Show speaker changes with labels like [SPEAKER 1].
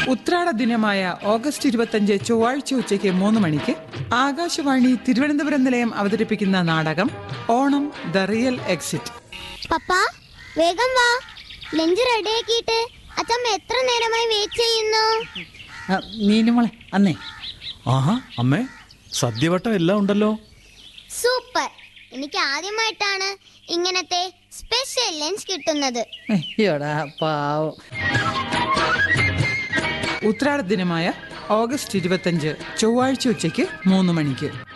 [SPEAKER 1] ഉത്രാട ദിനമായ ഓഗസ്റ്റ് ഇരുപത്തഞ്ച് ചൊവ്വാഴ്ച ഉച്ചയ്ക്ക് മൂന്ന് മണിക്ക് ആകാശവാണി തിരുവനന്തപുരം നിലയം അവതരിപ്പിക്കുന്ന നാടകം ഓണം ദ റിയൽ എക്സിറ്റ്
[SPEAKER 2] പപ്പാ വേഗം വാ ലഞ്ച് റെഡിയാക്കിയിട്ട് അച്ഛമ്മ എത്ര നേരമായി വെയിറ്റ് ചെയ്യുന്നു
[SPEAKER 3] ആ, മീനുമോളെ അന്നേ
[SPEAKER 4] ആഹാ അമ്മേ സദ്യവട്ടം എല്ലാം ഉണ്ടല്ലോ
[SPEAKER 2] സൂപ്പർ എനിക്ക് ആദ്യമായിട്ടാണ് ഇങ്ങനത്തെ സ്പെഷ്യൽ ലഞ്ച് കിട്ടുന്നത്
[SPEAKER 3] അയ്യോടാ പാവം
[SPEAKER 1] ഉത്രാട ദിനമായ ഓഗസ്റ്റ് ഇരുപത്തഞ്ച് ചൊവ്വാഴ്ച ഉച്ചയ്ക്ക് മൂന്ന് മണിക്ക്